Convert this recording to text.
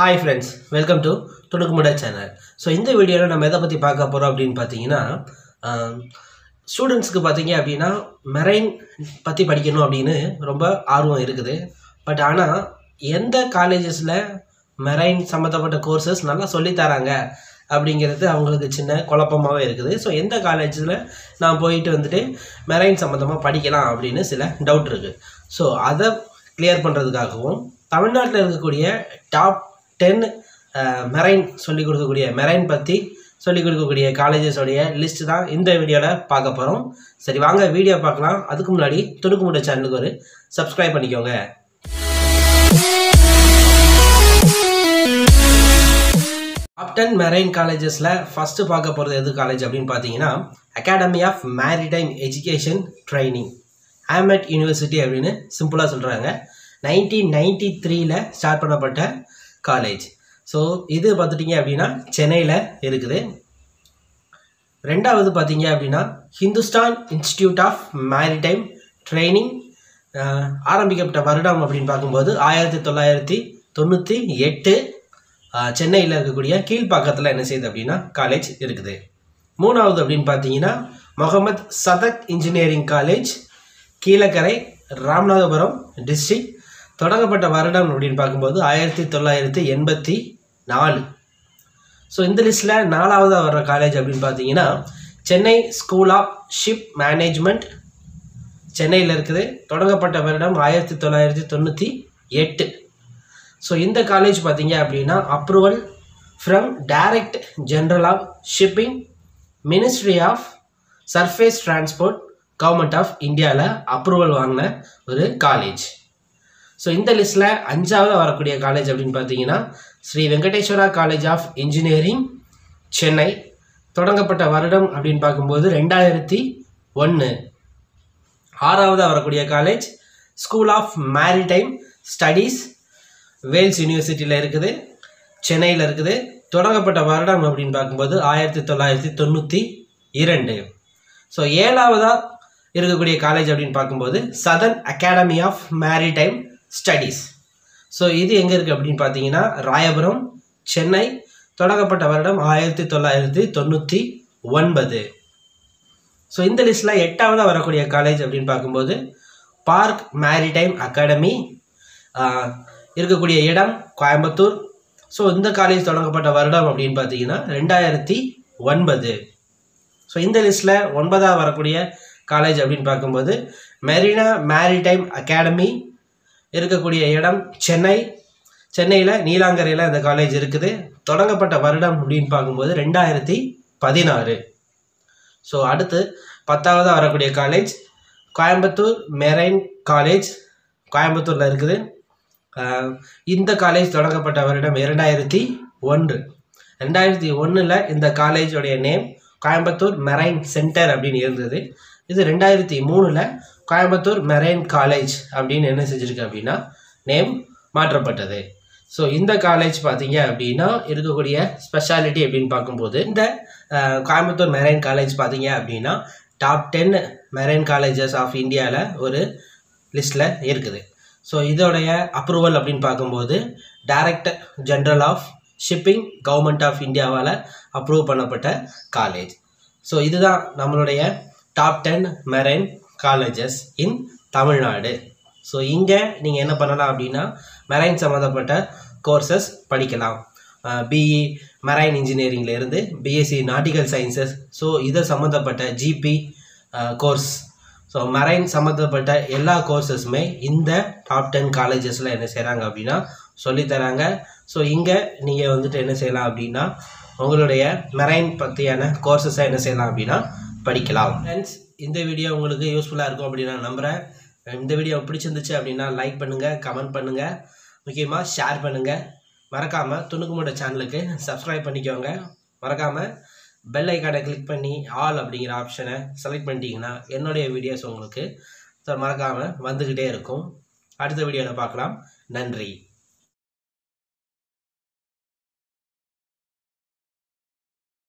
hi friends welcome to துணுக்குமுட channel so இந்த வீடியோவில் நம்ம எதை பற்றி பார்க்க போகிறோம் அப்படின்னு பார்த்தீங்கன்னா ஸ்டூடெண்ட்ஸ்க்கு பார்த்தீங்க அப்படின்னா மெரைன் பற்றி படிக்கணும் அப்படின்னு ரொம்ப ஆர்வம் இருக்குது பட் ஆனால் எந்த காலேஜஸில் மெரைன் சம்மந்தப்பட்ட கோர்சஸ் நல்லா சொல்லித் தராங்க அப்படிங்கிறது அவங்களுக்கு சின்ன குழப்பமாகவே இருக்குது ஸோ எந்த காலேஜில் நான் போயிட்டு வந்துட்டு மெரைன் சம்மந்தமாக படிக்கலாம் அப்படின்னு சில டவுட் இருக்குது ஸோ அதை கிளியர் பண்ணுறதுக்காகவும் தமிழ்நாட்டில் இருக்கக்கூடிய டாப் டென் மெரைன் சொல்லிக் கொடுக்கக்கூடிய மெரைன் பற்றி சொல்லிக் கொடுக்கக்கூடிய காலேஜஸோடைய லிஸ்ட் தான் இந்த வீடியோவில் பார்க்க போகிறோம் சரி வாங்க வீடியோ பார்க்கலாம் அதுக்கு முன்னாடி துணுக்கு முட்டை சேனலுக்கு ஒரு சப்ஸ்கிரைப் பண்ணிக்கோங்க டாப் டென் மெரைன் காலேஜஸில் ஃபஸ்ட்டு பார்க்க போகிறது எது காலேஜ் அப்படின்னு பார்த்தீங்கன்னா academy of maritime education training AMET university அப்படின்னு சிம்பிளாக சொல்கிறாங்க நைன்டீன் நைன்டி த்ரீல ஸ்டார்ட் பண்ணப்பட்ட காலேஜ் ஸோ இது பார்த்துட்டிங்க அப்படின்னா சென்னையில் இருக்குது ரெண்டாவது பார்த்தீங்க அப்படின்னா Hindustan institute of maritime training ஆரம்பிக்கப்பட்ட வருடம் அப்படின்னு பார்க்கும்போது ஆயிரத்தி தொள்ளாயிரத்தி தொண்ணூற்றி எட்டு சென்னையில் இருக்கக்கூடிய கீழ்ப்பாக்கத்தில் என்ன செய்யுது அப்படின்னா காலேஜ் இருக்குது மூணாவது அப்படின்னு பார்த்தீங்கன்னா Mohammed Sathak engineering college Kilakarai Ramanathapuram district தொடங்கப்பட்ட வருடம் அப்படின்னு பார்க்கும்போது ஆயிரத்தி தொள்ளாயிரத்தி எண்பத்தி நாலு ஸோ இந்த லிஸ்ட்டில் நாலாவதாக வர்ற காலேஜ் அப்படின்னு பார்த்தீங்கன்னா Chennai school of ship management சென்னையில் இருக்குது தொடங்கப்பட்ட வருடம் ஆயிரத்தி தொள்ளாயிரத்தி தொண்ணூற்றி எட்டு ஸோ இந்த காலேஜ் பார்த்தீங்க அப்படின்னா approval from direct general of shipping ministry of surface transport government of இந்தியாவில் அப்ரூவல் வாங்கின ஒரு காலேஜ் ஸோ இந்த லிஸ்ட்டில் அஞ்சாவது வரக்கூடிய காலேஜ் அப்படின்னு பார்த்தீங்கன்னா Sri Venkateswara college of engineering Chennai தொடங்கப்பட்ட வருடம் அப்படின்னு பார்க்கும்போது ரெண்டாயிரத்தி ஒன்று ஆறாவதாக வரக்கூடிய college school of maritime studies Vels யூனிவர்சிட்டியில் இருக்குது சென்னையில் இருக்குது தொடங்கப்பட்ட வருடம் அப்படின்னு பார்க்கும்போது ஆயிரத்தி தொள்ளாயிரத்தி தொண்ணூற்றி இரண்டு ஸோ ஏழாவதாக இருக்கக்கூடிய காலேஜ் அப்படின்னு பார்க்கும்போது southern academy of maritime studies so இது எங்கே இருக்குது அப்படின்னு பார்த்தீங்கன்னா ராயபுரம் சென்னை தொடங்கப்பட்ட வருடம் ஆயிரத்தி தொள்ளாயிரத்தி தொண்ணூற்றி ஒன்பது ஸோ இந்த லிஸ்ட்டில் எட்டாவதாக வரக்கூடிய காலேஜ் அப்படின்னு பார்க்கும்போது பார்க் மேரிடைம் அகாடமி இருக்கக்கூடிய இடம் கோயம்புத்தூர் ஸோ இந்த காலேஜ் தொடங்கப்பட்ட வருடம் அப்படின்னு பார்த்தீங்கன்னா ரெண்டாயிரத்தி ஒன்பது ஸோ இந்த லிஸ்ட்டில் ஒன்பதாக வரக்கூடிய காலேஜ் அப்படின்னு பார்க்கும்போது மெரினா மேரிடைம் அகாடமி இருக்கக்கூடிய இடம் சென்னை சென்னையில் நீலாங்கரையில் இந்த காலேஜ் இருக்குது தொடங்கப்பட்ட வருடம் அப்படின்னு பார்க்கும்போது ரெண்டாயிரத்தி பதினாறு ஸோ அடுத்து பத்தாவதாக வரக்கூடிய காலேஜ் கோயம்புத்தூர் மெரைன் காலேஜ் கோயம்புத்தூரில் இருக்குது இந்த காலேஜ் தொடங்கப்பட்ட வருடம் இரண்டாயிரத்தி ஒன்று ரெண்டாயிரத்தி ஒன்றில் இந்த காலேஜோடைய நேம் கோயம்புத்தூர் மெரைன் சென்டர் அப்படின்னு இருந்தது இது ரெண்டாயிரத்தி மூணில் கோயம்புத்தூர் மெரைன் காலேஜ் அப்படின்னு என்ன செஞ்சுருக்கு அப்படின்னா நேம் மாற்றப்பட்டது ஸோ இந்த காலேஜ் பார்த்தீங்க அப்படின்னா இருக்கக்கூடிய ஸ்பெஷாலிட்டி அப்படின்னு பார்க்கும்போது இந்த கோயம்புத்தூர் மெரைன் காலேஜ் பார்த்தீங்க அப்படின்னா top ten marine colleges of இந்தியாவில் ஒரு லிஸ்ட்டில் இருக்குது ஸோ இதோடைய அப்ரூவல் அப்படின்னு பார்க்கும்போது director general of shipping government of இந்தியாவால் அப்ரூவ் பண்ணப்பட்ட காலேஜ் ஸோ இதுதான் நம்மளுடைய top ten marine colleges in Tamil Nadu so இங்கே நீங்கள் என்ன பண்ணலாம் அப்படின்னா மெரைன் சம்மந்தப்பட்ட கோர்சஸ் படிக்கலாம் பிஇ மெரைன் இன்ஜினியரிங்லேருந்து பிஎஸ்சி நாட்டிக்கல் சயின்சஸ் ஸோ இதை சம்மந்தப்பட்ட ஜிபி கோர்ஸ் ஸோ மெரைன் சம்மந்தப்பட்ட எல்லா கோர்சஸுமே இந்த டாப் டென் காலேஜஸில் என்ன செய்கிறாங்க அப்படின்னா சொல்லித்தராங்க ஸோ இங்கே நீங்கள் வந்துட்டு என்ன செய்யலாம் அப்படின்னா உங்களுடைய மெரைன் பற்றியான கோர்சஸை என்ன செய்யலாம் அப்படின்னா படிக்கலாம் ஃப்ரெண்ட்ஸ் இந்த வீடியோ உங்களுக்கு யூஸ்ஃபுல்லாக இருக்கும் அப்படின்னு நான் நம்புகிறேன் இந்த வீடியோ பிடிச்சிருந்துச்சு அப்படின்னா லைக் பண்ணுங்கள் கமெண்ட் பண்ணுங்கள் முக்கியமாக ஷேர் பண்ணுங்கள் மறக்காமல் துணுக்குமுட சேனலுக்கு சப்ஸ்கிரைப் பண்ணிக்கோங்க மறக்காமல் பெல் ஐக்கானை கிளிக் பண்ணி ஆல் அப்படிங்கிற ஆப்ஷனை செலக்ட் பண்ணிட்டீங்கன்னா என்னுடைய வீடியோஸ் உங்களுக்கு மறக்காமல் வந்துக்கிட்டே இருக்கும் அடுத்த வீடியோவில் பார்க்கலாம் நன்றி